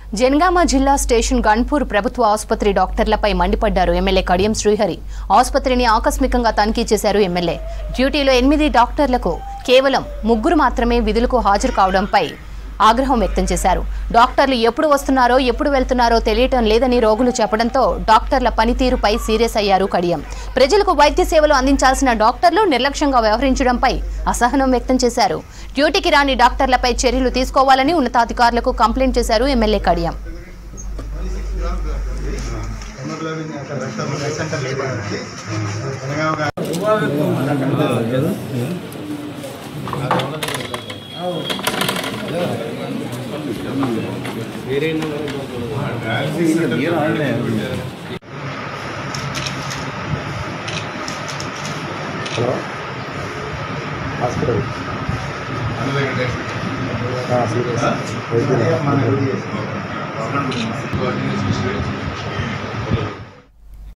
జనగామ జిల్లా స్టేషన్ గన్పూర్ ప్రభుత్వ ఆసుపత్రి డాక్టర్లపై మండిపడ్డారు ఎమ్మెల్యే కడియం శ్రీహరి ఆసుపత్రిని ఆకస్మికంగా తనిఖీ చేశారు ఎమ్మెల్యే డ్యూటీలో ఎనిమిది డాక్టర్లకు కేవలం ముగ్గురు మాత్రమే విధులకు హాజరు కావడంపై ఆగ్రహం వ్యక్తం చేశారు డాక్టర్లు ఎప్పుడు వస్తున్నారో ఎప్పుడు వెళ్తున్నారో తెలియటం లేదని రోగులు చెప్పడంతో డాక్టర్ల పనితీరుపై సీరియస్ అయ్యారు కడియం ప్రజలకు వైద్య సేవలు అందించాల్సిన డాక్టర్లు నిర్లక్ష్యంగా వ్యవహరించడంపై అసహనం వ్యక్తం చేశారు డ్యూటీకి రాని డాక్టర్లపై చర్యలు తీసుకోవాలని ఉన్నతాధికారులకు కంప్లైంట్ చేశారు MLA Kadiyam hello hospital serious వైద్యులు కోఆర్డినేషన్